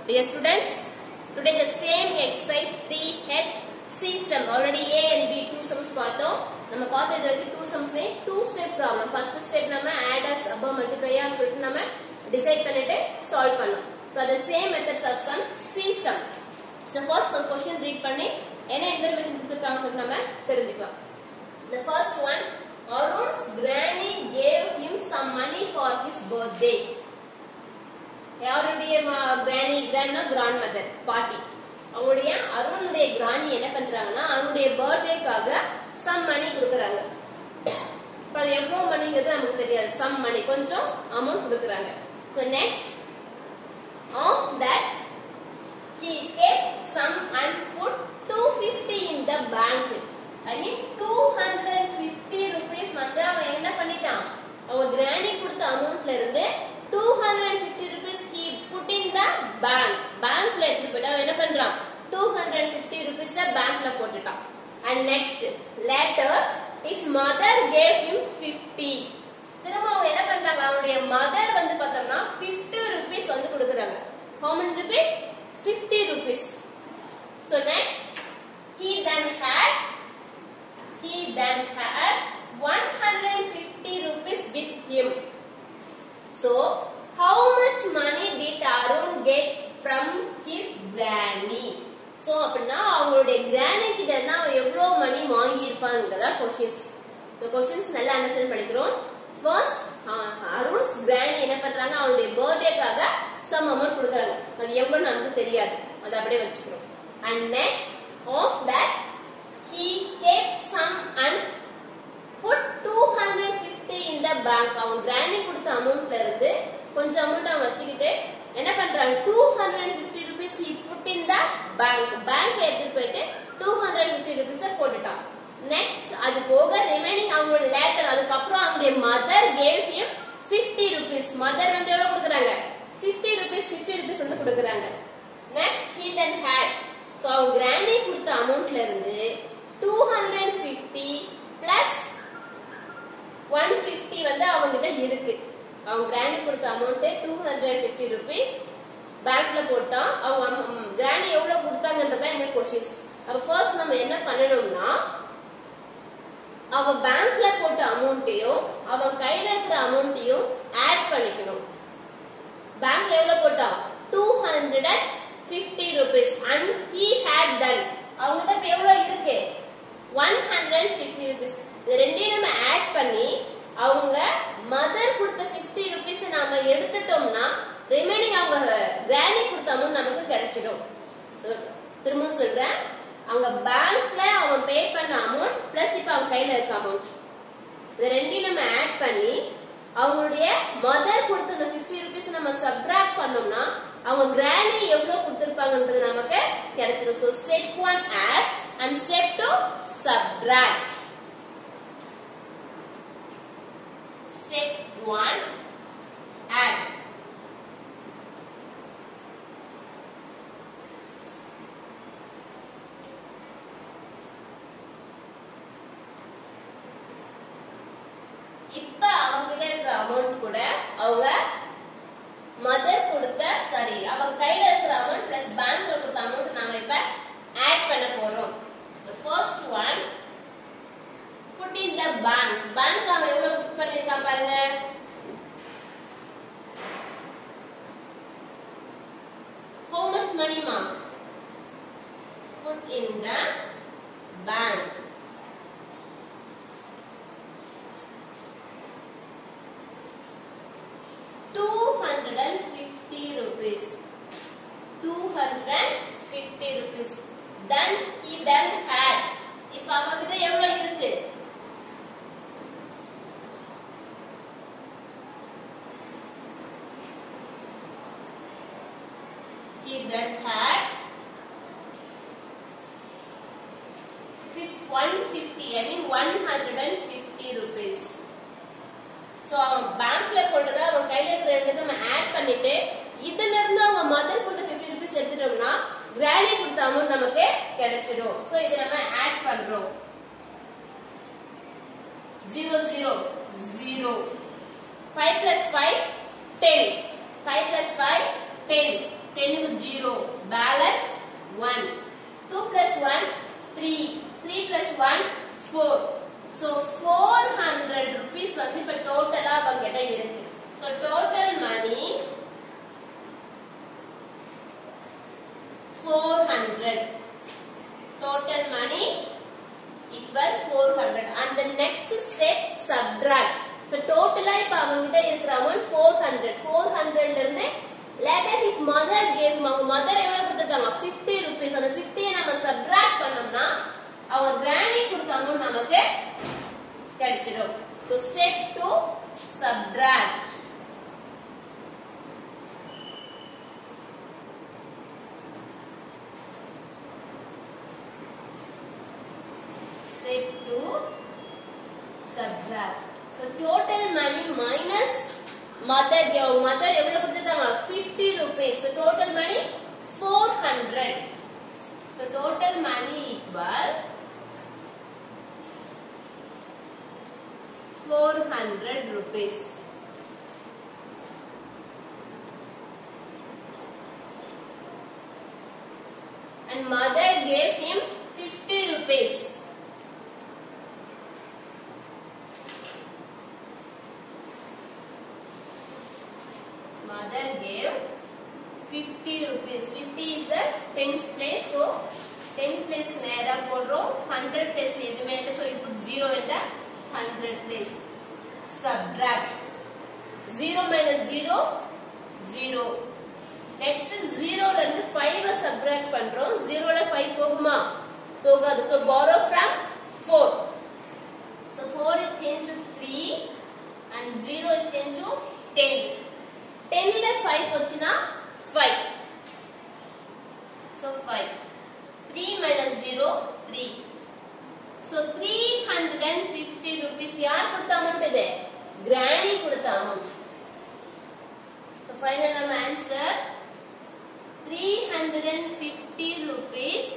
Dear students, today the same exercise 3H C sum already A and B two sums பார்த்தோம் நம்ம பார்த்தது வரைக்கும் two sumsலே two step problem first step நம்ம add as above multiply ஆ சொல்லிட்டு நம்ம decide பண்ணிட்டு solve பண்ணோம் so the same methods of sum C sum so first the question read பண்ணி என்ன information கொடுத்திருக்காங்க சொல்லிட்டு நம்ம தெரிஞ்சுக்கலாம் the first one Arun's granny gave him some money for his birthday யாருடைய கிராணி கிராண்ட்னா கிராண்ட் மதர் பாட்டி அவங்களுடைய அருணுடைய கிராணி என்ன பண்றாங்கன்னா அவனுடைய பர்த்டேக்காக சம் மணி கொடுக்கறாங்க இப்ப அது எவ்வளவு மணிங்கிறது நமக்கு தெரியாது சம் மணி கொஞ்சம் அமௌண்ட் கொடுக்கறாங்க so next of that he kept some and put 250 in the bank i mean 250 rupees வந்து அவன் என்ன பண்ணிட்டான் அவன் கிராணி கொடுத்த அமௌண்ட்ல இருந்து 250 rupees he put in the bank bankல எடுத்து போயிட்டு அவன் என்ன பண்றான் 250 rupees பேங்க்ல போட்டுட்டான் and next later his mother gave him 50 திரும்ப அவங்க என்ன பண்றாங்க அவருடைய மதர் வந்து பார்த்தோம்னா 50 rupees வந்து கொடுக்குறாங்க how many rupees 50 rupees so next he then had he then had 150 rupees with him so how much money did Arun get from his granny so அப்படின்னா அவங்களுடைய கிரானி கிட்ட இருந்து அவன் எவ்வளவு மணி வாங்கி இருப்பாங்கிறதா கொஸ்டின்ஸ் ஸோ கொஸ்டின்ஸ் நல்லா understand பண்ணிக்கிறோம் ஃபர்ஸ்ட் அருண்ஸ் கிரானி என்ன பண்றாங்க அவனுடைய பர்த்டேக்காக சம் அமௌண்ட் கொடுக்குறாங்க அது எவ்வளவு நமக்கு தெரியாது அதை அப்படியே வச்சுக்கிறோம் and next of that he kept some and put 250 in the bank அவன் கிரானி கொடுத்த அமௌண்ட்ல இருந்து கொஞ்சம் அமௌண்ட் அவன் வச்சுக்கிட்டு என்ன பண்றாங்க 250 rupees he put in the bank பேங்க்ல எடுத்துட்டு போயிட்டு 250 rupees போட்டுட்டான் நெக்ஸ்ட் அது போக ரிமைனிங் அவங்களோட லேட்டர் அதுக்கப்புறம் அவங்களுடைய mother gave him 50 rupees mother வந்து எவ்வளவு கொடுக்குறாங்க 50 rupees 50 rupees வந்து கொடுக்குறாங்க next he then had so அவங்க கிராண்டி கொடுத்த அமௌண்ட்ல இருந்து 250 பிளஸ் 150 வந்து அவங்க கிட்ட இருக்கு அவங்க கிராண்டி கொடுத்த அமௌண்ட் 250 rupees பேங்க்ல போட்டோம் அவங்க கிராண்டி எவ்வளவு கொடுத்தாங்கன்றதா எங்க கொஸ்டின்ஸ் அப்ப ஃபர்ஸ்ட் நம்ம என்ன பண்ணணும்னா அவன் பேங்க்ல போட்ட அமௌண்ட்டையும் அவன் கையில இருக்கிற அமௌண்ட்டையும் ஆட் பண்ணிக்கணும் பேங்க்ல எவ்வளவு போட்டான் two hundred and fifty rupees and he had done அவங்ககிட்ட இப்ப எவ்வளவு இருக்கு ஒன் ஹண்ட்ரட் பிப்டி ருபீஸ் இது ரெண்டையும் நம்ம ஆட் பண்ணி அவங்க மதர் கொடுத்த பிப்டி ருபீஸ் நாம எடுத்துட்டோம்னா ரிமைனிங் அவங்க கிராணி கொடுத்த அமௌண்ட் நமக்கு கிடைச்சிடும் So, திரும்ப சொல்றேன் அவங்க பேங்க்ல அவன் பே பண்ண அமௌண்ட் பிளஸ் இப்ப அவன் கையில இருக்க அமௌண்ட் இது ரெண்டையும் நம்ம ஆட் பண்ணி அவங்களுடைய மதர் கொடுத்த அந்த பிப்டி ருபீஸ் நம்ம சப்ராக்ட் பண்ணோம்னா அவங்க கிராணி எவ்வளவு கொடுத்திருப்பாங்கன்றது நமக்கு கிடைச்சிடும் so step one add and step two subtract step one add இப்ப அவங்க கிட்ட இருக்கிற அமௌண்ட் கூட அவங்க மதர் கொடுத்த சாரி அவங்க கையில இருக்கிற அமௌண்ட் பிளஸ் பேங்க்ல கொடுத்த அமௌண்ட் நாம இப்ப ஆட் பண்ண போறோம் first one put in the bank bank அவன் எவ்வளவு புட் பண்ணிருக்கான் பாருங்க how much money ma put in the bank two hundred and fifty rupees. Two hundred and fifty rupees. Then he then had. இப்ப அவன்கிட்ட எவ்வளவு இருக்கு he then had fif- 150 I mean 150 rupees so அவன் பேங்க்ல போட்டதை அவன் கையில இருக்கிற இடத்துல நம்ம ஆட் பண்ணிட்டு இதுல இருந்து அவங்க மதர் கொடுத்த 50 ருபீஸ் எடுத்துட்டோம்னா கிரானி கொடுத்த அமௌண்ட் நமக்கு கிடைச்சிடும் சோ இது நம்ம ஆட் பண்றோம் zero zero zero five plus five ten five plus five ten டென்னுக்கு zero balance one two plus one three three plus one four so four hundred rupees வந்து இப்ப டோட்டலா அவங்கிட்ட இருக்கு so total money four hundred total money equal 400 and the next step subtract so total இப்ப அவங்கிட்ட இருக்கிற amount 400 400 ல இருந்து later his mother gave him அவங்க mother எவ்வளவு கொடுத்திருக்காங்க 50 rupees அந்த 50 ஐ நம்ம subtract பண்ணோம்னா அவங்க granny கொடுத்த amount நமக்கு கிடைச்சிடும் so step 2 subtract step 2 subtract so total money minus mother give mother எவ்வளவு கொடுத்திருக்காங்க 50 rupees so total money 400 so total money equal 400 rupees and mother gave him 50 rupees mother gave 50 rupees 50 is the tens place so tens place நேரா போடுறோம் 100 place எதுவுமே இல்லை so you put 0 in the 100 place subtract 0 minus 0 0 next 0 ல இருந்து 5 அ subtract பண்றோம் 0 ல 5 போகுமா போகாது so borrow from 4 so 4 is changed to 3 and 0 is changed to 10 10 ல 5 போச்சுனா 5 so 5 3 minus 0 3 so 350 rupees யார் கொடுத்த amount இது granny கொடுத்த amount so final நம்ம answer 350 rupees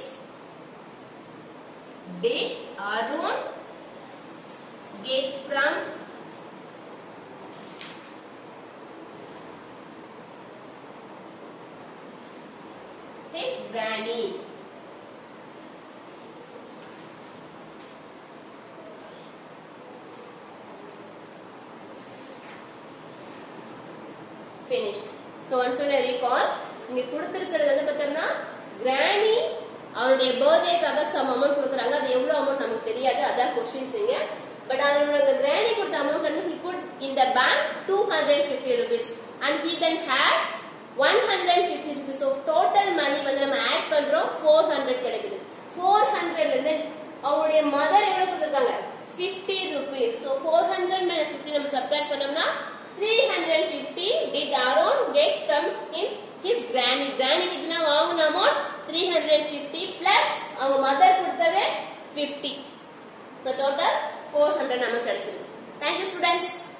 did Arun get from his granny. Finish. So once again I recall, இங்க கொடுத்திருக்கிறது வந்து பார்த்தோம்னா கிராணி அவருடைய பர்த்டேக்காக சம் அமௌண்ட் கொடுக்குறாங்க அது எவ்வளவு அமௌண்ட் நமக்கு தெரியாது அதான் கொஸ்டின்ஸ் இங்க பட் அவரோட கிராணி கொடுத்த அமௌண்ட் வந்து he put in the bank 250 rupees and he then had 150 rupees so total money வந்து நம்ம ஆட் பண்றோம் 400 கிடைக்குது 400 ல இருந்து அவருடைய மதர் எவ்வளவு கொடுத்திருக்காங்க 50 rupees so 400 minus 50 நம்ம சப்ட்ராக்ட் பண்ணோம்னா 350 did Aaron get from him his granny granny கிட்ட வாங்கின அமௌண்ட் 350 plus அவங்க மதர் கொடுத்தது 50 so total 400 நமக்கு கிடைச்சிருக்கு thank you students